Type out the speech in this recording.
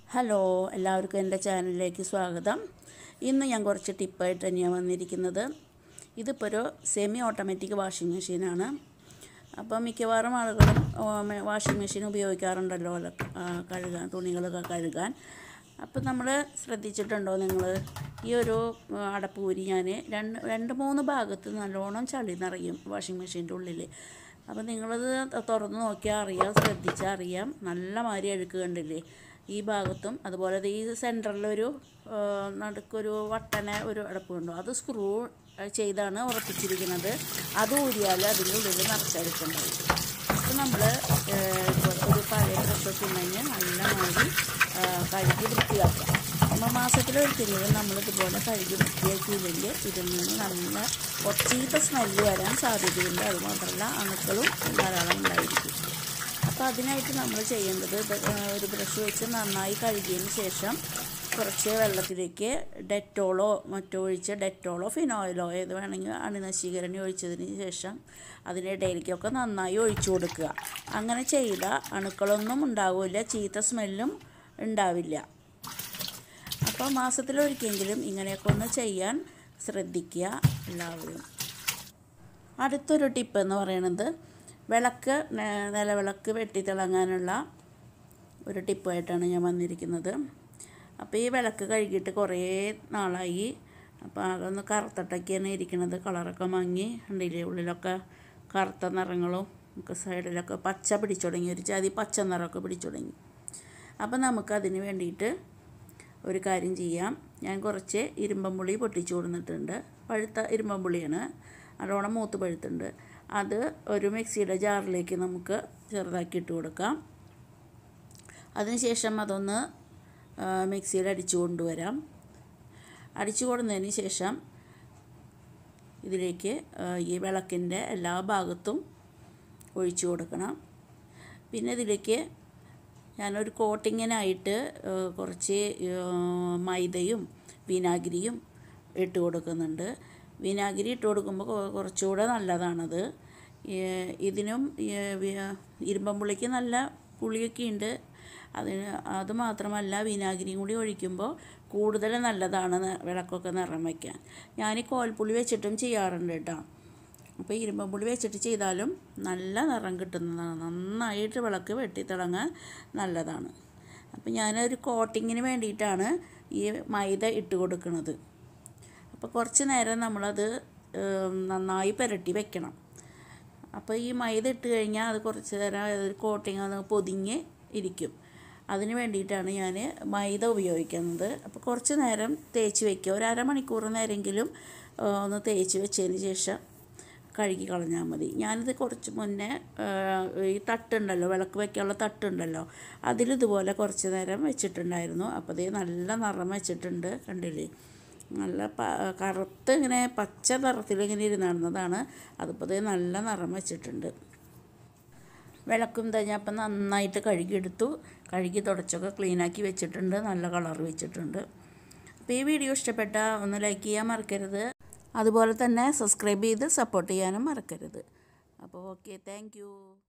hello എല്ലാവർക്കും എൻ്റെ ചാനലിലേക്ക് സ്വാഗതം ഇന്ന് ഞാൻ കുറച്ച് ടിപ്പായിട്ട് തന്നെയാണ് വന്നിരിക്കുന്നത് ഇതിപ്പോൾ ഒരു സെമി ഓട്ടോമാറ്റിക് വാഷിംഗ് മെഷീനാണ് അപ്പോൾ മിക്കവാറും ആളുകളും വാഷിംഗ് മെഷീൻ ഉപയോഗിക്കാറുണ്ടല്ലോ അല- ആ, കഴുകാൻ തുണികളൊക്കെ കഴുകാൻ അപ്പോൾ നമ്മൾ ശ്രദ്ധിച്ചിട്ടുണ്ടോ നിങ്ങൾ ഈ ഒരു ആ, അടപ്പൂരി ഞാൻ രണ്ട് രണ്ട് മൂന്ന് ഭാഗത്ത് നല്ലോണം ചളി നിറയും വാഷിംഗ് മെഷീൻ്റെ ഉള്ളിൽ അപ്പോൾ നിങ്ങളത് തുറന്ന് നോക്കിയാൽ അറിയാം ശ്രദ്ധിച്ചാൽ അറിയാം നല്ല മാതിരി അഴുക്ക് കണ്ടില്ലേ ഈ ഭാഗത്തും അതുപോലെ ദേ ഈ സെൻറ്ററിലൊരു ആ, നടുക്കൊരു വട്ടന ഒരു അടപ്പുണ്ടോ അത് സ്ക്രൂ ചെയ്താണ് ഉറപ്പിച്ചിരിക്കുന്നത് അത് ഊരിയാൽ അതിൻ്റെ ഉള്ളിൽ നിറച്ചെടുക്കേണ്ടത് അപ്പോൾ നമ്മൾ ഒരു പഴയ ബ്രഷൊക്കെ ഉണ്ടെങ്കിൽ നല്ല മാതിരി ആ, കഴുകി വൃത്തിയാക്കാം നമ്മൾ മാസത്തിലൊരിക്കലും നമ്മളിതുപോലെ കഴുകി വൃത്തിയാക്കിയില്ലെങ്കിൽ ഇതിൽ നിന്ന് നല്ല ഒച്ചീത്ത സ്മെല്ല് വരാൻ സാധ്യതയുണ്ട് അതുമാത്രമല്ല അണുക്കളും ധാരാളം ഉണ്ടായിരിക്കും അപ്പോൾ അതിനായിട്ട് നമ്മൾ ചെയ്യേണ്ടത് ഇത്, ആ, ഒരു ബ്രഷ് വെച്ച് നന്നായി കഴുകിയതിന് ശേഷം കുറച്ച് വെള്ളത്തിലേക്ക് ഡെറ്റോളോ മറ്റോ ഒഴിച്ച് ഡെറ്റോളോ ഫിനോയിലോ ഏത് വേണമെങ്കിൽ അണുനശീകരണി ഒഴിച്ചതിന് ശേഷം അതിനിടയിലേക്കൊക്കെ നന്നായി ഒഴിച്ചു കൊടുക്കുക അങ്ങനെ ചെയ്ത അണുക്കളൊന്നും ഉണ്ടാവില്ല ചീത്ത സ്മെല്ലും ഉണ്ടാവില്ല അപ്പോൾ മാസത്തിലൊരിക്കെങ്കിലും ഇങ്ങനെയൊക്കെ ഒന്ന് ചെയ്യാൻ ശ്രദ്ധിക്കുക എല്ലാവരും അടുത്തൊരു ടിപ്പ് എന്ന് പറയുന്നത് വിളക്ക് നെ- നിലവിളക്ക് വെട്ടിത്തിളങ്ങാനുള്ള ഒരു ടിപ്പായിട്ടാണ് ഞാൻ വന്നിരിക്കുന്നത് അപ്പോൾ ഈ വിളക്ക് കഴുകിയിട്ട് കുറേ നാളായി അപ്പോൾ അതൊന്ന് കറുത്തിട്ടൊക്കെയാണ് ഇരിക്കുന്നത് കളറൊക്കെ മങ്ങി ഉണ്ടില്ലേ ഉള്ളിലൊക്കെ കറുത്ത നിറങ്ങളും ഒക്കെ സൈഡിലൊക്കെ പച്ച പിടിച്ചു തുടങ്ങി ഒരു ജാതി പച്ച നിറമൊക്കെ പിടിച്ചു തുടങ്ങി അപ്പോൾ നമുക്കതിന് വേണ്ടിയിട്ട് ഒരു കാര്യം ചെയ്യാം ഞാൻ കുറച്ച് ഇരുമ്പമ്പുളി പൊട്ടിച്ചു കൊടുത്തിട്ടുണ്ട് പഴുത്ത ഇരുമ്പമ്പുളിയാണ് നല്ലോണം മൂത്ത് പഴുത്തുണ്ട് അത് ഒരു മിക്സിയുടെ ജാറിലേക്ക് നമുക്ക് ചെറുതാക്കി ഇട്ട് കൊടുക്കാം അതിനുശേഷം അതൊന്ന് ആ, മിക്സിയിൽ അടിച്ചു കൊണ്ടുവരാം അടിച്ചു കൊടുന്നതിന് ശേഷം ഇതിലേക്ക് ആ, ഈ വിളക്കിൻ്റെ എല്ലാ ഭാഗത്തും ഒഴിച്ചു കൊടുക്കണം പിന്നെ ഇതിലേക്ക് ഞാനൊരു കോട്ടിങ്ങിനായിട്ട് ആ, കുറച്ച് ആ, മൈദയും വിനാഗിരിയും ഇട്ട് കൊടുക്കുന്നുണ്ട് വിനാഗിരി ഇട്ട് കൊടുക്കുമ്പോൾ കൊ- കുറച്ചുകൂടെ നല്ലതാണത് ഈ, ഇതിനും ഈ, വി- ഇരുമ്പമ്പുളിക്ക് നല്ല പുളിയൊക്കെ ഉണ്ട് അതിന് അത് മാത്രമല്ല വിനാഗിരിയും കൂടി ഒഴിക്കുമ്പോൾ കൂടുതൽ നല്ലതാണ് ന- വിളക്കൊക്കെ നിറം വയ്ക്കാൻ ഞാൻ ഈ കോൽപ്പുളി വെച്ചിട്ടും ചെയ്യാറുണ്ട് കേട്ടോ അപ്പോൾ ഇരുമ്പമ്പുളി വെച്ചിട്ട് ചെയ്താലും നല്ല നിറം കിട്ടുന്നതാണ് നന്നായിട്ട് വിളക്ക് വെട്ടിത്തിളങ്ങാൻ നല്ലതാണ് അപ്പോൾ ഞാനൊരു കോട്ടിങ്ങിന് വേണ്ടിയിട്ടാണ് ഈ മൈദ ഇട്ട് കൊടുക്കുന്നത് അപ്പോൾ കുറച്ച് നേരം നമ്മളത് ഏം, നന്നായി പുരട്ടി വെക്കണം അപ്പോൾ ഈ മൈദ ഇട്ട് കഴിഞ്ഞാൽ അത് കുറച്ച് നേരം ഒരു കോട്ടിങ് അത് പൊതിഞ്ഞ് ഇരിക്കും അതിന് വേണ്ടിയിട്ടാണ് ഞാൻ മൈദ ഉപയോഗിക്കുന്നത് അപ്പോൾ കുറച്ച് നേരം തേച്ച് വെക്കുക ഒരു അരമണിക്കൂർ നേരമെങ്കിലും ആ, ഒന്ന് തേച്ച് വെച്ചതിന് ശേഷം കഴുകി കളഞ്ഞാൽ മതി ഞാനിത് കുറച്ച് മുന്നേ ആ, ഈ തട്ടുണ്ടല്ലോ വിളക്ക് വെക്കാനുള്ള തട്ടുണ്ടല്ലോ അതിലിതുപോലെ കുറച്ച് നേരം വെച്ചിട്ടുണ്ടായിരുന്നു അപ്പോൾ ഇത് നല്ല നിറം വെച്ചിട്ടുണ്ട് കണ്ടില്ലേ നല്ല പ കറുത്ത് ഇങ്ങനെ പച്ച നിറത്തിൽ ഇങ്ങനെ ഇരുന്നിടുന്നതാണ് അതിപ്പോൾ ഇത് നല്ല നിറം വെച്ചിട്ടുണ്ട് വിളക്കും തേഞ്ഞപ്പം നന്നായിട്ട് കഴുകിയെടുത്തു കഴുകി തുടച്ചൊക്കെ ക്ലീനാക്കി വെച്ചിട്ടുണ്ട് നല്ല കളർ വെച്ചിട്ടുണ്ട് അപ്പോൾ ഈ വീഡിയോ ഇഷ്ടപ്പെട്ട ഒന്ന് ലൈക്ക് ചെയ്യാൻ മറക്കരുത് അതുപോലെ തന്നെ സബ്സ്ക്രൈബ് ചെയ്ത് സപ്പോർട്ട് ചെയ്യാനും മറക്കരുത് അപ്പോൾ ഓക്കെ താങ്ക്